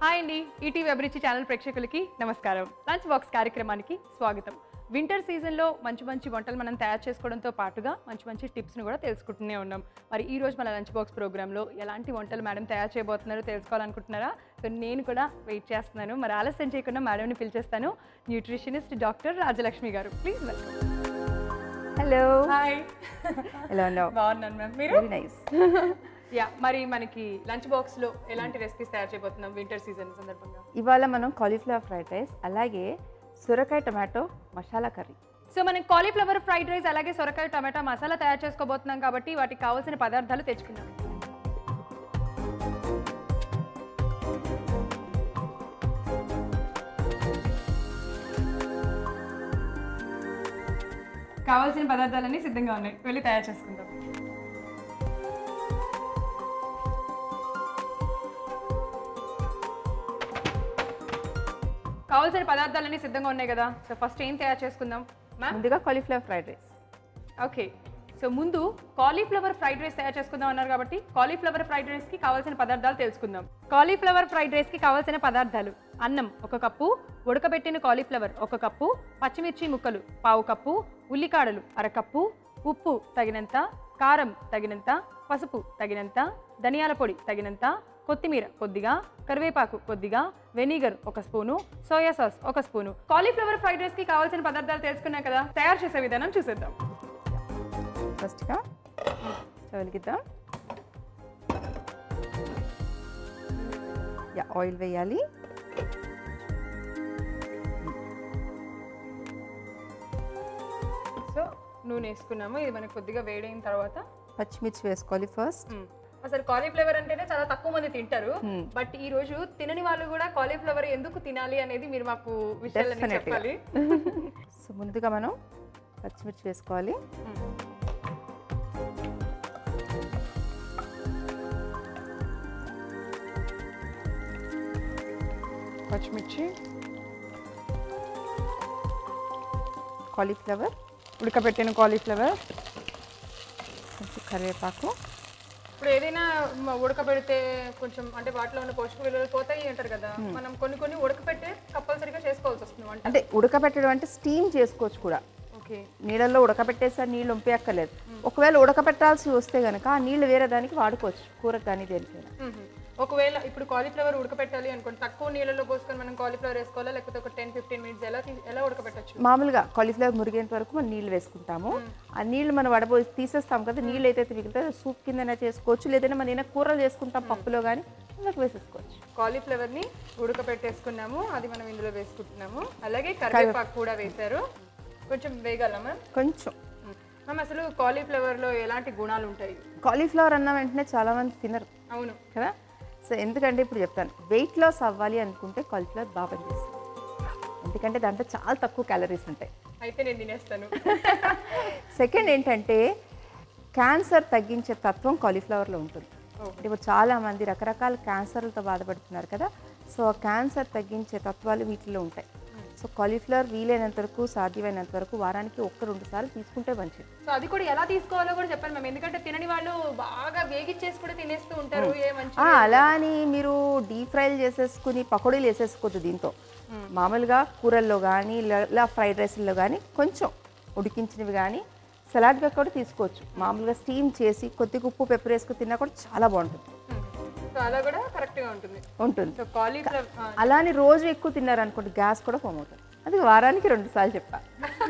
Hi అండి ETV అభిరుచి channel ప్రేక్షకులకి నమస్కారం లంచ్ బాక్స్ కార్యక్రమానికి స్వాగతం వింటర్ సీజన్లో మంచి మంచి వంటలు మనం తయారు చేసుకోవడంతో పాటుగా మంచి మంచి టిప్స్ని కూడా తెలుసుకుంటూనే ఉన్నాం మరి ఈ రోజు మన లంచ్ బాక్స్ ప్రోగ్రాంలో ఎలాంటి వంటలు మేడం తయారు చేయబోతున్నారో తెలుసుకోవాలనుకుంటున్నారా సో నేను కూడా వెయిట్ చేస్తున్నాను మరి ఆలస్యం చేయకుండా మేడంని పిలిచేస్తాను న్యూట్రిషనిస్ట్ డాక్టర్ రాజలక్ష్మి గారు ప్లీజ్ వెల్కమ్ హలో హాయ్ ఎలా ఉన్నావు బాగున్నాను మ్యామ్ మీరు వెరీ నైస్ యా మరి మనకి లంచ్ బాక్స్లో ఎలాంటి రెసిపీస్ తయారు చేయబోతున్నాం వింటర్ సీజన్ సందర్భంగా ఇవాళ మనం కాలీఫ్లవర్ ఫ్రైడ్ రైస్ అలాగే సొరకాయ టమాటో మసాలా కర్రీ సో మనం కాలీఫ్లవర్ ఫ్రైడ్ రైస్ అలాగే సొరకాయ టమాటా మసాలా తయారు చేసుకోబోతున్నాం కాబట్టి వాటికి కావాల్సిన పదార్థాలు తెచ్చుకుందాం కావాల్సిన పదార్థాలన్నీ సిద్ధంగా ఉన్నాయి వెళ్ళి తయారు చేసుకుందాం కావాల్సిన పదార్థాలన్నీ సిద్ధంగా ఉన్నాయి కదా సో ఫస్ట్ ఏం తయారు చేసుకుందాం మ్యామ్ ముందుగా cauliflower fried rice okay so ముందు కాలీఫ్లవర్ ఫ్రైడ్ రైస్ తయారు చేసుకుందాం అన్నారు కాబట్టి కాలీఫ్లవర్ ఫ్రైడ్ రైస్కి కావాల్సిన పదార్థాలు తెలుసుకుందాం కాలీఫ్లవర్ ఫ్రైడ్ రైస్కి కావాల్సిన పదార్థాలు అన్నం ఒక కప్పు ఉడకబెట్టిన కాలీఫ్లవర్ ఒక కప్పు పచ్చిమిర్చి ముక్కలు పావు కప్పు ఉల్లికాడలు అరకప్పు ఉప్పు తగినంత కారం తగినంత పసుపు తగినంత ధనియాల పొడి తగినంత కొత్తిమీర కొద్దిగా కరివేపాకు కొద్దిగా వెనిగర్ ఒక స్పూను సోయా సాస్ ఒక స్పూను కాలీఫ్లవర్ ఫ్రైడ్ రైస్కి కావాల్సిన పదార్థాలు తెలుసుకున్నాం కదా తయారు చేసే విధానం చూసేద్దాం ఫస్ట్గా స్టవ్ వెలిగిద్దాం యా ఆయిల్ వేయాలి సో నూనె వేసుకున్నాము ఇది మనకు కొద్దిగా వేడైన తర్వాత పచ్చిమిర్చి వేసుకోవాలి ఫస్ట్ మ్, అసలు కాలీఫ్లవర్ అంటేనే చాలా తక్కువ మంది తింటారు Hmm. బట్ ఈ రోజు తినని వాళ్ళు కూడా కాలీఫ్లవర్ ఎందుకు తినాలి అనేది మీరు మాకు విషయాలన్నీ Definitely. చెప్పాలి సో ముందుగా మనం పచ్చిమిర్చి వేసుకోవాలి మ్. పచ్చిమిర్చి కాలీఫ్లవర్ ఉడకబెట్టిన కాలీఫ్లవర్ కొంచెం కరివేపాకు ఇప్పుడు ఏదైనా మ- ఉడకబెడితే కొంచెం అంటే వాటిలో ఉన్న పోషక విలువలు పోతాయి అంటారు కదా మనం కొన్ని కొన్ని ఉడకబెట్టే కంపల్సరీగా చేసుకోవాల్సి వస్తుంది వంట అంటే ఉడకబెట్టడం అంటే స్టీమ్ చేసుకోవచ్చు కూడా ఓకే నీళ్ళల్లో ఉడకబెట్టేసారి నీళ్ళు ఉంపేయక్కర్లేదు ఒకవేళ ఉడకబెట్టాల్సి వస్తే కనుక ఆ నీళ్ళు వేరే దానికి వాడుకోవచ్చు కూరకు కానీ దేనికైనా మ్మ్. ఒకవేళ ఇప్పుడు కాలీఫ్లవర్ ఉడకబెట్టాలి అనుకోండి తక్కువ నీళ్ళలో పోసుకొని మనం కాలీఫ్లవర్ వేసుకోవాలా లేకపోతే ఒక టెన్ ఫిఫ్టీన్ మినిట్స్ ఎలా తీ- ఎలా ఉడకబెట్టచ్చు మామూలుగా కాలీఫ్లవర్ మురిగేంత వరకు మనం నీళ్ళు వేసుకుంటాము ఆ నీళ్ళు మనం వడబోసి తీసేస్తాం కదా నీళ్ళు అయితే మిగిలితే సూప్ కిందైనా చేసుకోవచ్చు లేదంటే మనం ఏదైనా కూరలు చేసుకుంటాం పప్పులో కానీ అందులోకి వేసేసుకోవచ్చు కాలీఫ్లవర్ ని ఉడకబెట్టేసుకున్నాము అది మనం ఇందులో వేసుకుంటున్నాము అలాగే కరివేపాకు కూడా వేశారు కొంచెం వేగాల మ్యామ్ కొంచెం మ్యామ్ అసలు కాలీఫ్లవర్ లో ఎలాంటి గుణాలు ఉంటాయి కాలీఫ్లవర్ అన్న వెంటనే చాలామంది తినరు అవును కదా సో ఎందుకంటే ఇప్పుడు చెప్తాను వెయిట్ లాస్ అవ్వాలి అనుకుంటే కాలీఫ్లవర్ బాగా పనిచేస్తుంది ఎందుకంటే దాంట్లో చాలా తక్కువ క్యాలరీస్ ఉంటాయి అయితే నేను తినేస్తాను సెకండ్ ఏంటంటే క్యాన్సర్ తగ్గించే తత్వం కాలీఫ్లవర్లో ఉంటుంది ఓహో. అంటే ఇప్పుడు చాలా మంది రకరకాల క్యాన్సర్లతో బాధపడుతున్నారు కదా సో ఆ క్యాన్సర్ తగ్గించే తత్వాలు వీటిలో ఉంటాయి సో కాలీఫ్లవర్ వీలైనంత వరకు సాధ్యమైనంత వరకు వారానికి ఒక్క రెండు సార్లు తీసుకుంటే మంచిది సో అది కూడా ఎలా తీసుకోవాలో కూడా చెప్పాను మ్యామ్ ఎందుకంటే తినని వాళ్ళు బాగా వేగిచ్చేసి కూడా తినేస్తూ ఉంటారు ఏ మంచి ఆ, అలా అని మీరు డీప్ ఫ్రైలు చేసేసుకుని పకోడీలు వేసేసుకోవద్దు దీంతో మామూలుగా కూరల్లో కానీ ఇలా ఫ్రైడ్ రైస్లో కానీ కొంచెం ఉడికించినవి కానీ సలాడ్గా కూడా తీసుకోవచ్చు మామూలుగా స్టీమ్ చేసి కొద్దిగా ఉప్పు పెప్పర్ వేసుకుని తిన్నా కూడా చాలా బాగుంటుంది సో అలా కూడా కరెక్ట్ గా ఉంటుంది ఉంటుంది సో కాలీఫ్లవర్ అలా అని రోజు ఎక్కువ తిన్నారనుకోండి గ్యాస్ కూడా ఫామ్ అవుతుంది అది వారానికి రెండు సార్లు చెప్పా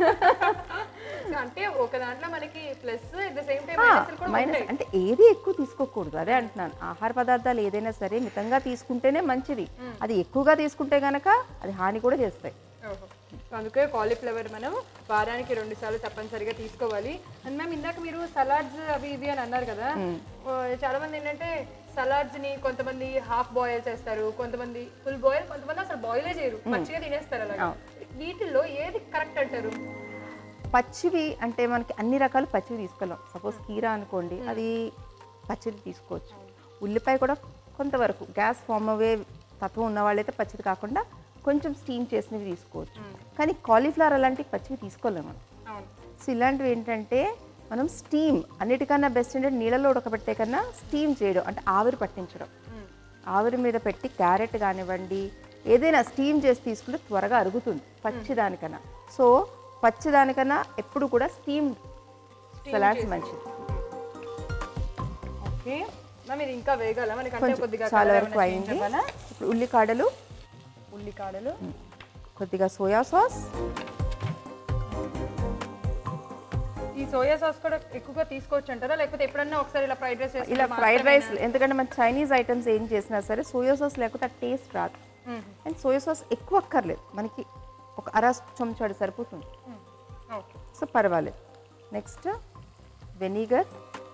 అంటే ఒక దాంట్లో మనకి plus at the same time ఆ, మైనస్ కూడా మైనస్ ఉంటాయి అంటే ఏది ఎక్కువ తీసుకోకూడదు అదే అంటున్నాను ఆహార పదార్థాలు ఏదైనా సరే మితంగా తీసుకుంటేనే మంచిది అది ఎక్కువగా తీసుకుంటే గనక అది హాని కూడా చేస్తాయి ఓహో. సో అందుకే కాలీఫ్లవర్ మనం వారానికి రెండు సార్లు తప్పనిసరిగా తీసుకోవాలి అండ్ మ్యామ్ ఇందాక మీరు సలాడ్స్ అవి ఇవి అని అన్నారు కదా ఓ, చాలా మంది ఏంటంటే సలాడ్స్ ని కొంతమంది హాఫ్ బాయిల్ చేస్తారు కొంతమంది ఫుల్ బాయిల్ కొంతమంది అసలు బాయిలే చేయరు పచ్చిగా తినేస్తారు అలాగా వీటిల్లో ఏది కరెక్ట్ అంటారు పచ్చివి అంటే మనకి అన్ని రకాల పచ్చివి తీసుకెళ్ళాం సపోజ్ కీరా అనుకోండి అది పచ్చిది తీసుకోవచ్చు ఉల్లిపాయ కూడా కొంతవరకు గ్యాస్ ఫామ్ అవే తత్వం ఉన్న వాళ్ళైతే పచ్చిది కాకుండా కొంచెం స్టీమ్ చేసినవి తీసుకోవచ్చు కానీ కాలీఫ్లవర్ అలాంటి పచ్చివి తీసుకోలేము మనం అవును సో ఇలాంటివి ఏంటంటే మనం స్టీమ్ అన్నిటికన్నా బెస్ట్ ఏంటంటే నీళ్ళలో ఉడకబెట్టే కన్నా స్టీమ్ చేయడం అంటే ఆవిరి పట్టించడం ఆవిరి మీద పెట్టి క్యారెట్ కానివ్వండి ఏదైనా స్టీమ్ చేసి తీసుకుంటే త్వరగా అరుగుతుంది పచ్చిదానికన్నా సో పచ్చిదానికన్నా ఎప్పుడు కూడా స్టీమ్ సలాడ్స్ మంచిది ఓకే మ్యామ్ ఇది ఇంకా వేగాల మనకి అంటే కొంచెం కొద్దిగా చాలా colour వరకు ఏమైనా అయింది change అవ్వాలా? ఇప్పుడు ఉల్లికాడలు ఉల్లికాడలు కొద్దిగా సోయా సాస్ ఈ సోయా సాస్ కూడా ఎక్కువగా తీసుకోవచ్చు అంటారా లేకపోతే ఎప్పుడన్నా ఒకసారి ఇలా ఫ్రైడ్ రైస్ ఇలా ఫ్రైడ్ రైస్ ఎందుకంటే మన చైనీస్ ఐటమ్స్ ఏం చేసినా సరే సోయా సాస్ లేకపోతే టేస్ట్ రాదు అండ్ సోయా సాస్ ఎక్కువ అక్కర్లేదు మనకి ఒక అర చెంచాడు సరిపోతుంది ఓకే సో పర్వాలేదు నెక్స్ట్ వెనిగర్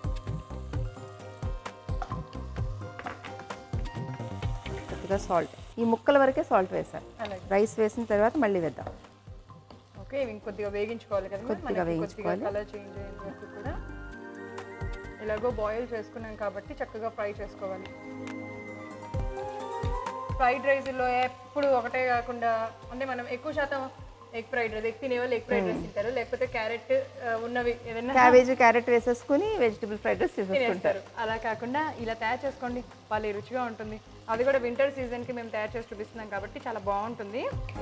కొద్దిగా సాల్ట్ ఈ ముక్కల వరకే సాల్ట్ వేసాను అలాగే రైస్ వేసిన తర్వాత మళ్ళీ వేద్దాం ఓకే ఇవి ఇంకొద్దిగా వేగించుకోవాలి కదా కొద్దిగా వేయించుకోవాలి. కలర్ చేంజ్ అయ్యేంత వరకు కూడా ఎలాగో బాయిల్ చేసుకున్నాం కాబట్టి చక్కగా ఫ్రై చేసుకోవాలి ఫ్రైడ్ రైస్లో ఎప్పుడు ఒకటే కాకుండా అంటే మనం ఎక్కువ శాతం ఎగ్ ఫ్రైడ్ రైస్ ఎగ్ తినే వాళ్ళు ఎగ్ ఫ్రైడ్ రైస్ తింటారు లేకపోతే క్యారెట్ ఉన్నవి ఏదైనా క్యాబేజీ క్యారెట్ వేసేసుకుని వెజిటబుల్ ఫ్రైడ్ రైస్ తీసేసుకుంటారు తినేస్తారు అలా కాకుండా ఇలా తయారు చేసుకోండి భలే రుచిగా ఉంటుంది అది కూడా వింటర్ సీజన్కి మేము తయారు చేసి చూపిస్తున్నాం కాబట్టి చాలా బాగుంటుంది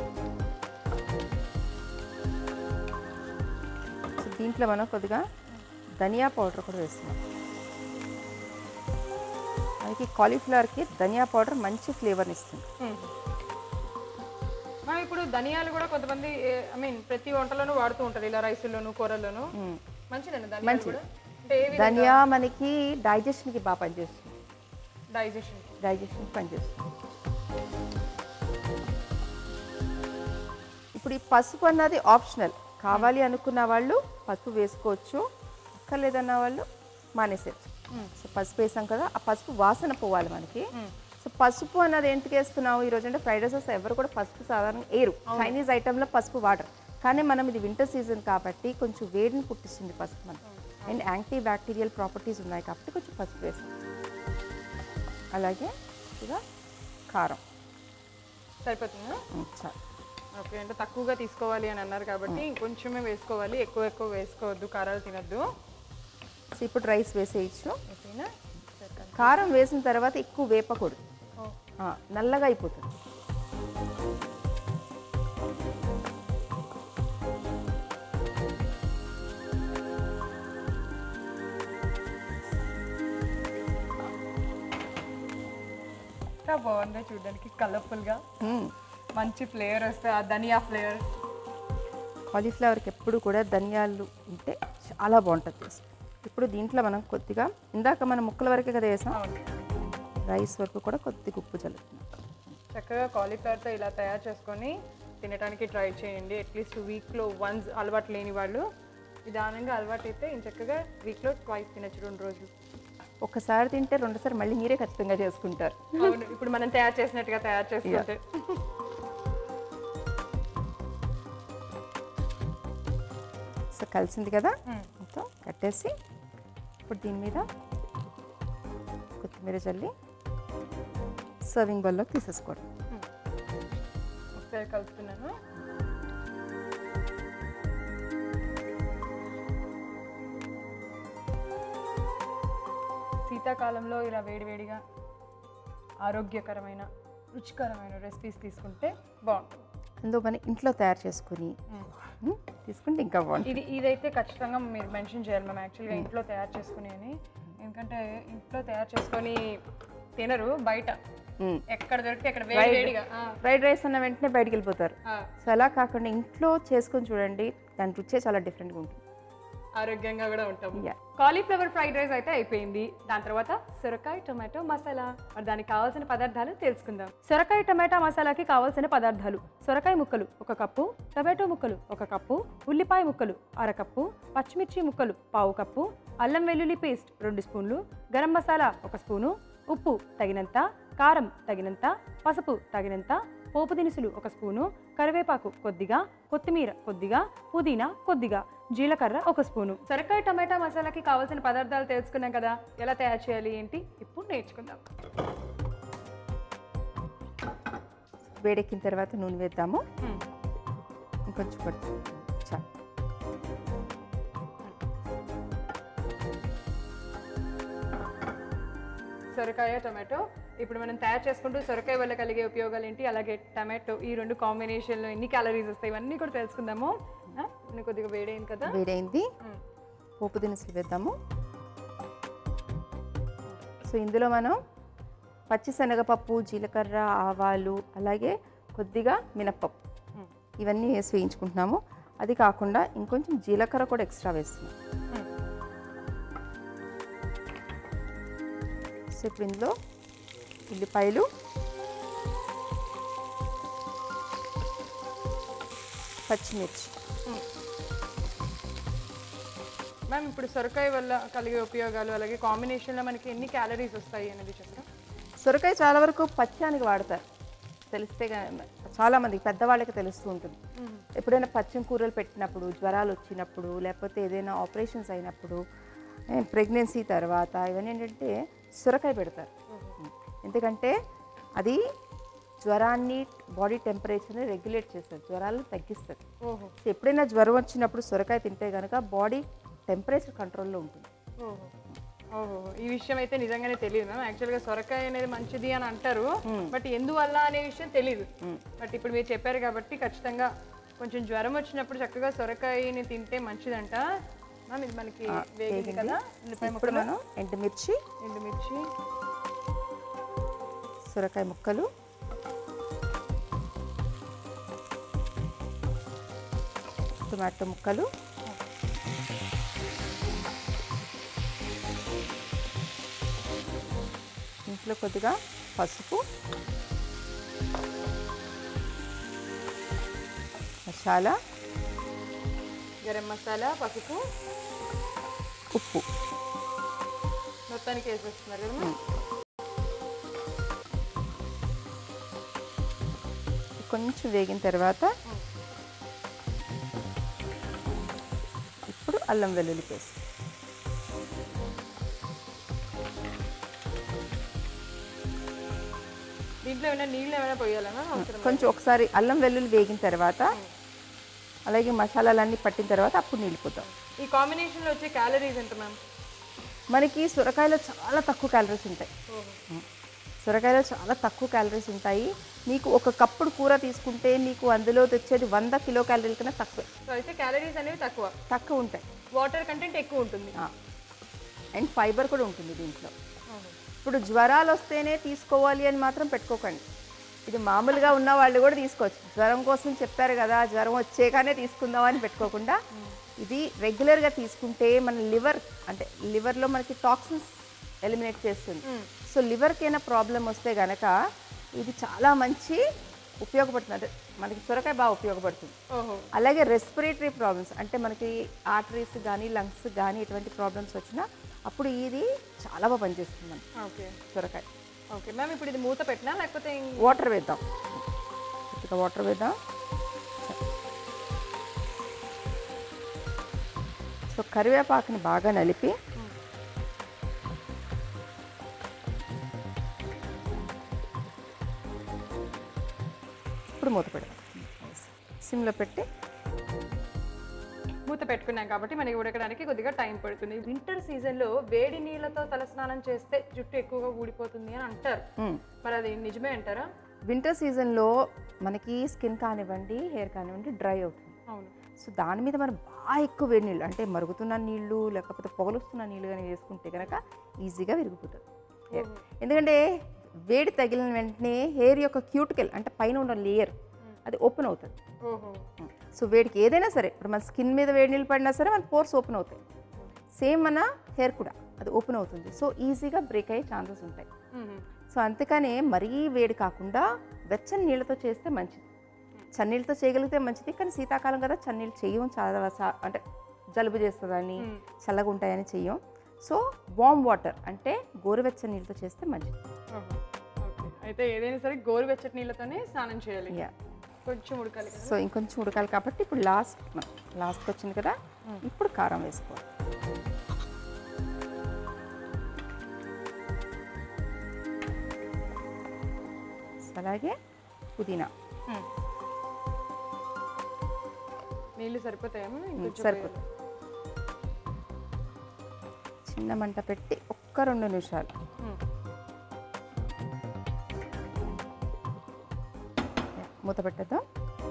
సో దీంట్లో మనం కొద్దిగా ధనియా పౌడర్ కూడా వేస్తున్నాం మనకి కాలీఫ్లవర్కి ధనియా పౌడర్ మంచి ఫ్లేవర్ని ఇస్తుంది మనం ఇప్పుడు ధనియాలు కూడా కొంతమంది ఐ మీన్ ప్రతి వంటలోనూ వాడుతూ ఉంటారు ఇలా రైసుల్లోను కూరల్లోను మంచిదండి ధనియాలు కూడా అంటే ఏ ధనియా మనకి డైజెషన్కి బాగా పనిచేస్తుంది డైజెషన్ డైజెషన్ పనిచేస్తుంది ఇప్పుడు ఈ పసుపు అన్నది ఆప్షనల్ కావాలి అనుకున్న వాళ్ళు పసుపు వేసుకోవచ్చు అక్కర్లేదన్న వాళ్ళు మానేసేయచ్చు సో పసుపు వేసాం కదా ఆ పసుపు వాసన పోవాలి మనకి సో పసుపు అన్నది ఎందుకు వేస్తున్నావు ఈ రోజు అంటే ఫ్రైడ్ రైసెస్ ఎవరు కూడా పసుపు సాధారణంగా వేయరు చైనీస్ ఐటెంలో పసుపు వాడరు కానీ మనం ఇది వింటర్ సీజన్ కాబట్టి కొంచెం వేడిని పుట్టిస్తుంది పసుపు మనకి అండ్ యాంటీ బ్యాక్టీరియల్ ప్రాపర్టీస్ ఉన్నాయి కాబట్టి కొంచెం పసుపు వేస్తాం అలాగే ఇక కారం సరిపోతుందా ఉమ్, చాలు ఓకే అంటే తక్కువగా తీసుకోవాలి అని అన్నారు కాబట్టి కొంచెమే వేసుకోవాలి ఎక్కువ ఎక్కువ వేసుకోవద్దు కారాలు తినద్దు సో ఇప్పుడు రైస్ వేసేయచ్చు ఓకేనా సరే కారం వేసిన తర్వాత ఎక్కువ వేపకూడదు ఓ ఆ, నల్లగా అయిపోతుంది ఎంత బాగుందో చూడడానికి కలర్ఫుల్గా మ్మ్. మంచి ఫ్లేవర్ వస్తే ఆ ధనియా ఫ్లేవర్ కాలీఫ్లవర్కి ఎప్పుడు కూడా ధనియాలు ఉంటే చాలా బాగుంటుంది టేస్ట్ ఇప్పుడు దీంట్లో మనం కొద్దిగా ఇందాక మనం ముక్కల వరకే కదా వేసాం అవును రైస్ వరకు కూడా కొద్దిగా ఉప్పు చల్లుతున్నాం చక్కగా కాలీఫ్లవర్తో ఇలా తయారు చేసుకొని తినడానికి ట్రై చేయండి అట్లీస్ట్ వీక్లో వన్స్ అలవాటు లేని వాళ్ళు నిదానంగా అలవాటు అయితే చక్కగా వీక్లో ట్వైస్ తినచ్చు రెండు రోజులు ఒకసారి తింటే రెండోసారి మళ్ళీ మీరే ఖచ్చితంగా చేసుకుంటారు అవును ఇప్పుడు మనం తయారు చేసినట్టుగా తయారు చేసుకుంటే సో కలిసింది కదా మ్మ్. మొత్తం కట్టేసి ఇప్పుడు దీని మీద కొత్తిమీర చల్లి సర్వింగ్ బౌల్లోకి తీసేసుకోవడం ఒకసారి కలుపుతున్నాను శీతాకాలంలో ఇలా వేడివేడిగా ఆరోగ్యకరమైన రుచికరమైన రెసిపీస్ తీసుకుంటే బాగుంటుంది అందులో మనం ఇంట్లో తయారు చేసుకుని మ్మ్, తీసుకుంటే ఇంకా బాగుంటుంది ఇది ఇదైతే ఖచ్చితంగా మీరు మెన్షన్ చేయాలి మేము యాక్చువల్గా ఇంట్లో తయారు చేసుకుని అని ఎందుకంటే ఇంట్లో తయారు చేసుకొని తినరు బయట మ్మ్. ఎక్కడ దొరికితే అక్కడ వేడి వేడిగా ఆ, ఫ్రైడ్ రైస్ అన్న వెంటనే బయటికి వెళ్ళిపోతారు ఆ, సో అలా కాకుండా ఇంట్లో చేసుకొని చూడండి దాని రుచే చాలా డిఫరెంట్గా ఉంటుంది ఆరోగ్యంగా కూడా ఉంటాము Yeah. కాలీఫ్లవర్ ఫ్రైడ్ రైస్ అయితే అయిపోయింది దాని తర్వాత సొరకాయ టొమాటో మసాలా మరి దానికి కావాల్సిన పదార్థాలు తెలుసుకుందాం సొరకాయ టమాటా మసాలాకి కావాల్సిన పదార్థాలు సొరకాయ ముక్కలు ఒక కప్పు టమాటో ముక్కలు ఒక కప్పు ఉల్లిపాయ ముక్కలు అరకప్పు పచ్చిమిర్చి ముక్కలు పావు కప్పు అల్లం వెల్లుల్లి పేస్ట్ రెండు స్పూన్లు గరం మసాలా ఒక స్పూను ఉప్పు తగినంత కారం తగినంత పసుపు తగినంత పోపు దినుసులు ఒక స్పూను కరివేపాకు కొద్దిగా కొత్తిమీర కొద్దిగా పుదీనా కొద్దిగా జీలకర్ర ఒక స్పూను సొరకాయ టమాటా మసాలాకి కావాల్సిన పదార్థాలు తెలుసుకున్నాం కదా ఎలా తయారు చేయాలి ఏంటి ఇప్పుడు నేర్చుకుందాం వేడెక్కిన తర్వాత నూనె వేద్దాము మ్మ్. ఇంకొంచెం పట్టు చాలు సొరకాయ టమాటో ఇప్పుడు మనం తయారు చేసుకుంటూ సొరకాయ వల్ల కలిగే ఉపయోగాలు ఏంటి అలాగే టమాటో ఈ రెండు కాంబినేషన్లో ఎన్ని క్యాలరీస్ వస్తాయి ఇవన్నీ కూడా తెలుసుకుందాము ఆ, ఇప్పుడు కొద్దిగా వేడైంది కదా వేడైంది మ్మ్. పోపు దినుసులు వేద్దాము సో ఇందులో మనం పచ్చిశనగపప్పు జీలకర్ర ఆవాలు అలాగే కొద్దిగా మినప్పప్పు మ్మ్. ఇవన్నీ వేసి వేయించుకుంటున్నాము అది కాకుండా ఇంకొంచెం జీలకర్ర కూడా ఎక్స్ట్రా వేస్తున్నాం మ్మ్. సో ఇప్పుడు ఇందులో ఉల్లిపాయలు పచ్చిమిర్చి మ్యామ్ ఇప్పుడు సొరకాయ వల్ల కలిగే ఉపయోగాలు అలాగే కాంబినేషన్లో మనకి ఎన్ని క్యాలరీస్ వస్తాయి అనేది చెప్పరా సొరకాయ చాలా వరకు పచ్చానికి వాడతారు తెలిస్తే గా- చాలా మందికి పెద్దవాళ్ళకి తెలుస్తూ ఉంటుంది ఎప్పుడైనా పచ్చం కూరలు పెట్టినప్పుడు జ్వరాలు వచ్చినప్పుడు లేకపోతే ఏదైనా ఆపరేషన్స్ అయినప్పుడు ప్రెగ్నెన్సీ తర్వాత ఇవన్నీ ఏంటంటే సొరకాయ పెడతారు ఎందుకంటే అది జ్వరాన్ని బాడీ టెంపరేచర్ని రెగ్యులేట్ చేస్తుంది జ్వరాలను తగ్గిస్తుంది ఓహో సో ఎప్పుడైనా జ్వరం వచ్చినప్పుడు సొరకాయ తింటే కనుక బాడీ టెంపరేచర్ కంట్రోల్లో ఉంటుంది ఓహో ఓహో ఈ విషయం అయితే నిజంగానే తెలియదు మ్యామ్ యాక్చువల్గా సొరకాయ అనేది మంచిది అని అంటారు బట్ ఎందువల్ల అనే విషయం తెలియదు బట్ ఇప్పుడు మీరు చెప్పారు కాబట్టి ఖచ్చితంగా కొంచెం జ్వరం వచ్చినప్పుడు చక్కగా సొరకాయని తింటే మంచిదంట మ్యామ్ ఇది మనకి వేగింది కదా ఉల్లిపాయ ఇప్పుడు ముక్కలు మనం ఎండుమిర్చి ఎండుమిర్చి సొరకాయ ముక్కలు టొమాటో ముక్కలు ఇంట్లో కొద్దిగా పసుపు మసాలా గరం మసాలా పసుపు ఉప్పు మొత్తానికి వేసేస్తున్నారు కదా మ్యామ్? కొంచెం వేగిన తర్వాత ఇప్పుడు అల్లం వెల్లుల్లి పేస్ట్ దీంట్లో ఏమైనా నీళ్ళు ఏమైనా పోయాలా మ్యామ్ అవసరం కొంచెం ఒకసారి అల్లం వెల్లుల్లి వేగిన తర్వాత అలాగే మసాలాలన్నీ పట్టిన తర్వాత అప్పుడు నీళ్ళు పోతాం ఈ కాంబినేషన్లో వచ్చే క్యాలరీస్ ఎంత మ్యామ్ మనకి సొరకాయలో చాలా తక్కువ క్యాలరీస్ ఉంటాయి సొరకాయలో చాలా తక్కువ క్యాలరీస్ ఉంటాయి మీకు ఒక కప్పుడు కూర తీసుకుంటే మీకు అందులో తెచ్చేది వంద కిలో క్యాలరీల కన్నా తక్కువ సో అయితే క్యాలరీస్ అనేవి తక్కువ తక్కువ ఉంటాయి వాటర్ కంటెంట్ ఎక్కువ ఉంటుంది అండ్ ఫైబర్ కూడా ఉంటుంది దీంట్లో ఇప్పుడు జ్వరాలు వస్తేనే తీసుకోవాలి అని మాత్రం పెట్టుకోకండి ఇది మామూలుగా ఉన్న వాళ్ళు కూడా తీసుకోవచ్చు జ్వరం కోసం చెప్పారు కదా జ్వరం వచ్చేగానే తీసుకుందాం అని పెట్టుకోకుండా ఇది రెగ్యులర్గా తీసుకుంటే మన లివర్ అంటే లివర్లో మనకి టాక్సిన్స్ ఎలిమినేట్ చేస్తుంది సో లివర్కి ఏమైనా ప్రాబ్లం వస్తే గనక ఇది చాలా మంచి ఉపయోగపడుతుంది అంటే మనకి సొరకాయ బాగా ఉపయోగపడుతుంది ఓహో అలాగే రెస్పిరేటరీ ప్రాబ్లమ్స్ అంటే మనకి ఆర్టరీస్ కానీ లంగ్స్ కానీ ఎటువంటి ప్రాబ్లమ్స్ వచ్చినా అప్పుడు ఇది చాలా బాగా పనిచేస్తుంది మనకి ఓకే సొరకాయ ఓకే మ్యామ్ ఇప్పుడు ఇది మూత పెట్టినా లేకపోతే ఇం- వాటర్ వేద్దాం కొద్దిగా వాటర్ వేద్దాం సో కరివేపాకుని బాగా నలిపి ఇప్పుడు మూత పెడదాం సిమ్లో పెట్టి మూత పెట్టుకున్నాం కాబట్టి మనకి ఉడకడానికి కొద్దిగా టైం పడుతుంది వింటర్ సీజన్లో వేడి నీళ్ళతో తలస్నానం చేస్తే జుట్టు ఎక్కువగా ఊడిపోతుంది అని అంటారు మ్మ్. మరి అది నిజమే అంటారా వింటర్ సీజన్లో మనకి స్కిన్ కానివ్వండి హెయిర్ కానివ్వండి డ్రై అవుతుంది అవును సో దాని మీద మనం బాగా ఎక్కువ వేడి నీళ్ళు అంటే మరుగుతున్న నీళ్ళు లేకపోతే పొగలుస్తున్న నీళ్ళు కానీ వేసుకుంటే కనుక ఈజీగా విరిగిపోతుంది hair. ఎందుకంటే వేడి తగిలిన వెంటనే హెయిర్ యొక్క క్యూటికల్ అంటే పైన ఉన్న లేయర్ అది ఓపెన్ అవుతుంది ఓహో సో వేడికి ఏదైనా సరే ఇప్పుడు మన స్కిన్ మీద వేడి నీళ్ళు పడినా సరే మన పోర్స్ ఓపెన్ అవుతాయి సేమ్ మన హెయిర్ కూడా అది ఓపెన్ అవుతుంది సో ఈజీగా బ్రేక్ అయ్యే ఛాన్సెస్ ఉంటాయి మ్మ్. సో అందుకనే మరీ వేడి కాకుండా వెచ్చని నీళ్ళతో చేస్తే మంచిది చన్నీళ్ళతో చేయగలిగితే మంచిది కానీ శీతాకాలం కదా చన్నీళ్ళు చెయ్యం చాలా సా- అంటే జలుబు చేస్తుందని మ్మ్. చల్లగా ఉంటాయని చెయ్యం సో వామ్ వాటర్ అంటే గోరువెచ్చని నీళ్ళతో చేస్తే మంచిది ఓహో. ఓకే. అయితే ఏదైనా సరే గోరువెచ్చటి నీళ్ళతోనే స్నానం చేయాలి యా కొంచెం ఉడకాలి కదా సో ఇంకొంచెం ఉడకాలి కాబట్టి ఇప్పుడు లాస్ట్ లాస్ట్కి వచ్చింది కదా ఇప్పుడు కారం వేసుకోవాలి సో అలాగే పుదీనా మ్మ్. నీళ్ళు సరిపోతాయేమో ఇంకొంచెం సరిపోతుంది చిన్న మంట పెట్టి ఒక్క రెండు నిమిషాలు మ్మ్. మూత పెట్టేద్దాం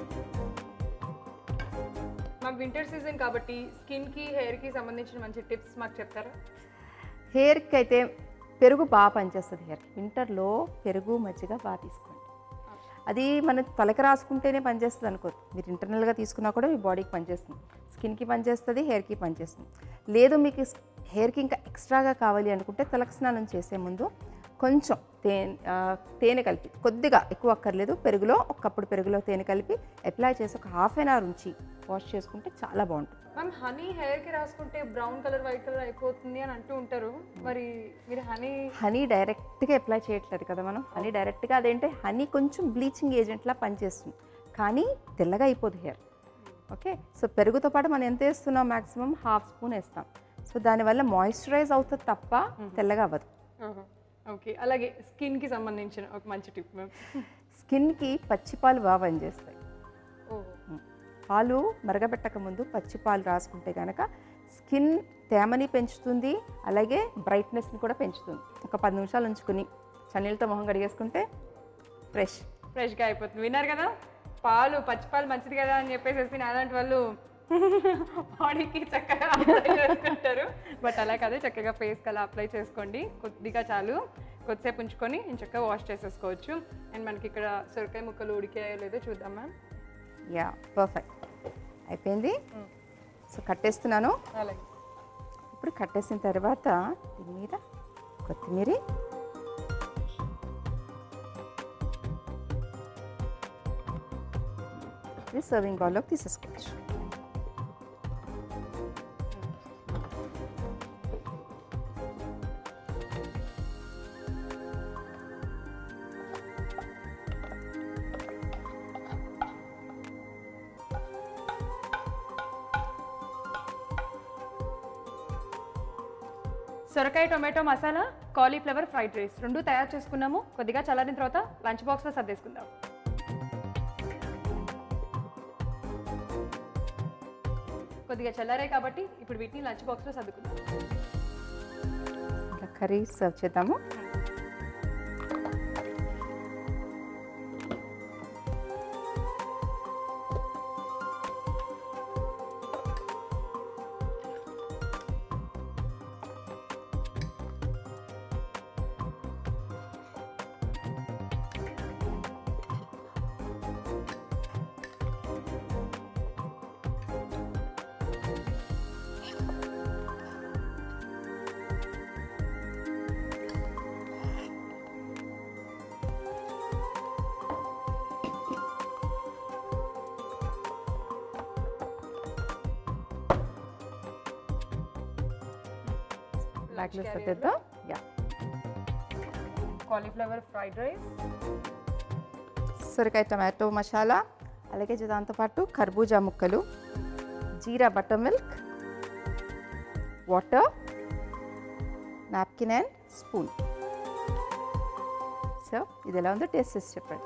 మాకు వింటర్ సీజన్ కాబట్టి స్కిన్కి హెయిర్కి సంబంధించిన మంచి టిప్స్ మాకు చెప్తారా హెయిర్కి అయితే పెరుగు బాగా పనిచేస్తుంది హెయిర్ వింటర్లో పెరుగు మజ్జిగ బాగా తీసుకోండి అది మనం తలకి రాసుకుంటేనే పనిచేస్తుంది అనుకోదు మీరు ఇంటర్నల్గా తీసుకున్నా కూడా మీ బాడీకి పనిచేస్తుంది స్కిన్కి పనిచేస్తుంది హెయిర్కి పనిచేస్తుంది లేదు మీకు హెయిర్కి ఇంకా ఎక్స్ట్రాగా కావాలి అనుకుంటే తలకు స్నానం చేసే ముందు కొంచెం తేనె ఆ, తేనె కలిపి కొద్దిగా ఎక్కువ అక్కర్లేదు పెరుగులో ఒక కప్పుడు పెరుగులో తేనె కలిపి అప్లై చేసి ఒక హాఫ్ అన్ అవర్ ఉంచి వాష్ చేసుకుంటే చాలా బాగుంటుంది మ్యామ్ హనీ హెయిర్కి రాసుకుంటే బ్రౌన్ కలర్ వైట్ కలర్ అయిపోతుంది అని అంటూ ఉంటారు మరి మీరు హనీ హనీ డైరెక్ట్గా అప్లై చేయట్లేదు కదా మనం హనీ డైరెక్ట్గా అదేంటే హనీ కొంచెం బ్లీచింగ్ ఏజెంట్లా పనిచేస్తుంది కానీ తెల్లగా అయిపోదు హెయిర్ ఓకే సో పెరుగుతో పాటు మనం ఎంత వేస్తున్నాం మాక్సిమం హాఫ్ స్పూన్ వేస్తాం సో దానివల్ల మాయిశ్చరైజ్ అవుతుంది తప్ప తెల్లగా అవ్వదు ఓకే అలాగే స్కిన్కి సంబంధించిన ఒక మంచి టిప్ మ్యామ్ స్కిన్కి పచ్చి పాలు బాగా పనిచేస్తాయి ఓహో పాలు మరగబెట్టక ముందు పచ్చి పాలు రాసుకుంటే కనుక స్కిన్ తేమని పెంచుతుంది అలాగే బ్రైట్నెస్ని కూడా పెంచుతుంది ఒక పది నిమిషాలు ఉంచుకుని చన్నీళ్ళతో మొహం కడిగేసుకుంటే ఫ్రెష్ ఫ్రెష్గా అయిపోతుంది విన్నారు కదా పాలు పచ్చి పాలు మంచిది కదా అని చెప్పేసి అలాంటి వాళ్ళు బాడీకి చక్కగా అప్లై చేసుకుంటారు బట్ అలా కాదు చక్కగా ఫేస్కి అలా అప్లై చేసుకోండి కొద్దిగా చాలు కొద్దిసేపు ఉంచుకొని నేను చక్కగా వాష్ చేసేసుకోవచ్చు అండ్ మనకి ఇక్కడ సొరకాయ ముక్కలు ఉడికాయో లేదో చూద్దాం మ్యామ్ యా పర్ఫెక్ట్ అయిపోయింది సో కట్టేస్తున్నాను అలాగే ఇప్పుడు కట్టేసిన తర్వాత దీని మీద కొత్తిమీర ఇది సర్వింగ్ బౌల్లోకి తీసేసుకోవచ్చు సొరకాయ tomato masala cauliflower fried rice రెండు తయారు చేసుకున్నాము కొద్దిగా చల్లారిన తర్వాత లంచ్ బాక్స్లో సర్దేసుకుందాం కొద్దిగా చల్లారే కాబట్టి ఇప్పుడు వీటిని లంచ్ బాక్స్లో సర్దుకుందాం ఇలా కర్రీ సర్వ్ చేద్దాము బ్యాగ్లో సర్దేద్దాం యా కాలీఫ్లవర్ ఫ్రైడ్ రైస్ సొరకాయ టమాటో మసాలా అలాగే దాంతోపాటు కర్బూజా ముక్కలు jeera buttermilk water napkin and spoon so ఇది ఎలా ఉందో టేస్ట్ చేసి చెప్పండి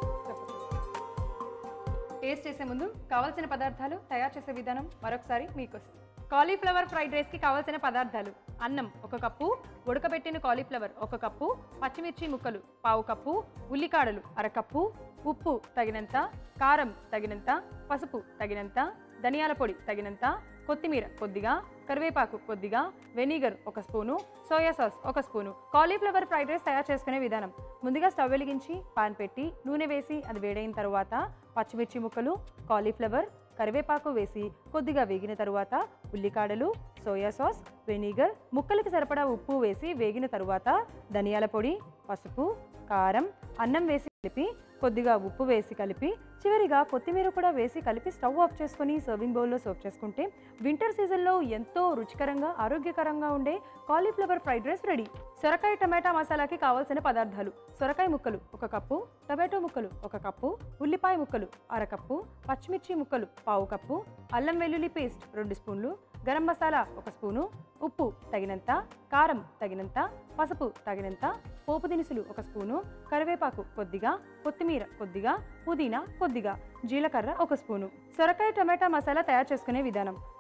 టేస్ట్ చేసే ముందు కావాల్సిన పదార్థాలు తయారు చేసే విధానం మరొకసారి మీకోసం కాలీఫ్లవర్ ఫ్రైడ్ రైస్కి కావాల్సిన పదార్థాలు అన్నం ఒక కప్పు ఉడకబెట్టిన కాలీఫ్లవర్ ఒక కప్పు పచ్చిమిర్చి ముక్కలు పావు కప్పు ఉల్లికాడలు అరకప్పు ఉప్పు తగినంత కారం తగినంత పసుపు తగినంత ధనియాల పొడి తగినంత కొత్తిమీర కొద్దిగా కరివేపాకు కొద్దిగా వెనిగర్ ఒక స్పూను సోయా సాస్ ఒక స్పూను కాలీఫ్లవర్ ఫ్రైడ్ రైస్ తయారు చేసుకునే విధానం ముందుగా స్టవ్ వెలిగించి పాన్ పెట్టి నూనె వేసి అది వేడైన తర్వాత పచ్చిమిర్చి ముక్కలు కాలీఫ్లవర్ కరివేపాకు వేసి కొద్దిగా వేగిన తరువాత ఉల్లికాడలు సోయా సాస్ వెనిగర్ ముక్కలకి సరిపడా ఉప్పు వేసి వేగిన తరువాత ధనియాల పొడి పసుపు కారం అన్నం వేసి కలిపి కొద్దిగా ఉప్పు వేసి కలిపి చివరిగా కొత్తిమీర కూడా వేసి కలిపి స్టవ్ ఆఫ్ చేసుకొని సర్వింగ్ బౌల్లో సర్వ్ చేసుకుంటే వింటర్ సీజన్లో ఎంతో రుచికరంగా ఆరోగ్యకరంగా ఉండే కాలీఫ్లవర్ ఫ్రైడ్ రైస్ రెడీ సొరకాయ టమాటా మసాలాకి కావాల్సిన పదార్థాలు సొరకాయ ముక్కలు ఒక కప్పు టమాటో ముక్కలు ఒక కప్పు ఉల్లిపాయ ముక్కలు అరకప్పు పచ్చిమిర్చి ముక్కలు పావు కప్పు అల్లం వెల్లుల్లి పేస్ట్ రెండు స్పూన్లు గరం మసాలా ఒక స్పూను ఉప్పు తగినంత కారం తగినంత పసుపు తగినంత పోపు దినుసులు ఒక స్పూను కరివేపాకు కొద్దిగా కొత్తిమీర కొద్దిగా పుదీనా కొద్దిగా జీలకర్ర ఒక స్పూను సొరకాయ టమాటా మసాలా తయారు చేసుకునే విధానం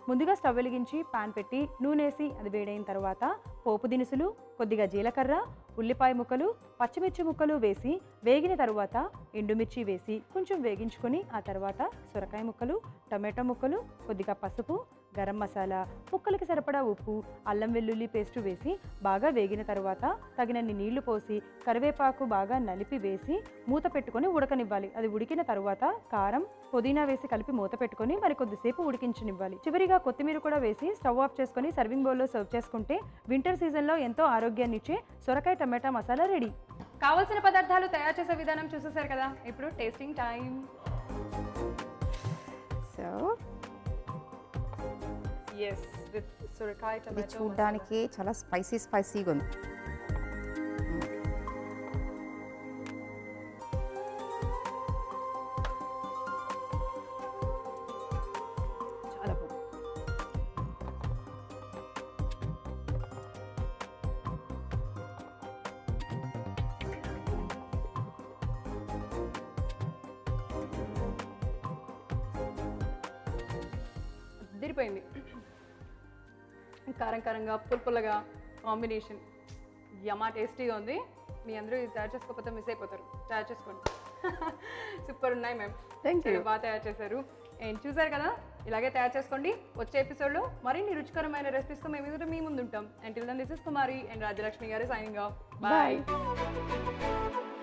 ముందుగా స్టవ్ వెలిగించి పాన్ పెట్టి నూనెసి అది వేడైన తర్వాత పోపు దినుసులు కొద్దిగా జీలకర్ర ఉల్లిపాయ ముక్కలు పచ్చిమిర్చి ముక్కలు వేసి వేగిన తరువాత ఎండుమిర్చి వేసి కొంచెం వేగించుకొని ఆ తర్వాత సొరకాయ ముక్కలు టమాటో ముక్కలు కొద్దిగా పసుపు గరం మసాలా ముక్కలకి సరిపడా ఉప్పు అల్లం వెల్లుల్లి పేస్టు వేసి బాగా వేగిన తర్వాత తగినన్ని నీళ్లు పోసి కరివేపాకు బాగా నలిపి వేసి మూత పెట్టుకొని ఉడకనివ్వాలి అది ఉడికిన తర్వాత కారం పుదీనా వేసి కలిపి మూత పెట్టుకొని మరి కొద్దిసేపు ఉడికించనివ్వాలి చివరిగా కొత్తిమీర కూడా వేసి స్టవ్ ఆఫ్ చేసుకొని సర్వింగ్ బౌల్లో సర్వ్ చేసుకుంటే వింటర్ సీజన్లో ఎంతో ఆరోగ్యాన్ని ఇచ్చే సొరకాయ టమాటా మసాలా రెడీ కావలసిన పదార్థాలు తయారు చేసే విధానం చూసేసారు కదా ఇప్పుడు tasting time so yes with సొరకాయ ఇది టమాటో చూడ్డానికి చాలా స్పైసీ స్పైసీగా ఉంది చాలా బాగుంది అదిరిపోయింది కారం కారంగా పుల్ల పుల్లగా కాంబినేషన్ యమా టేస్టీగా ఉంది మీ అందరూ ఇది తయారు చేసుకోకపోతే మిస్ అయిపోతారు తయారు చేసుకోండి సూపర్ ఉన్నాయి మ్యామ్ Thank you. బాగా తయారు చేశారు అండ్ చూసారు కదా ఇలాగే తయారు చేసుకోండి వచ్చే ఎపిసోడ్లో మరిన్ని రుచికరమైన రెసిపీస్తో మేము ఎదురు మీ ముందు ఉంటాం and till then this is Kumari and Rajalakshmi garu signing of bye Bye.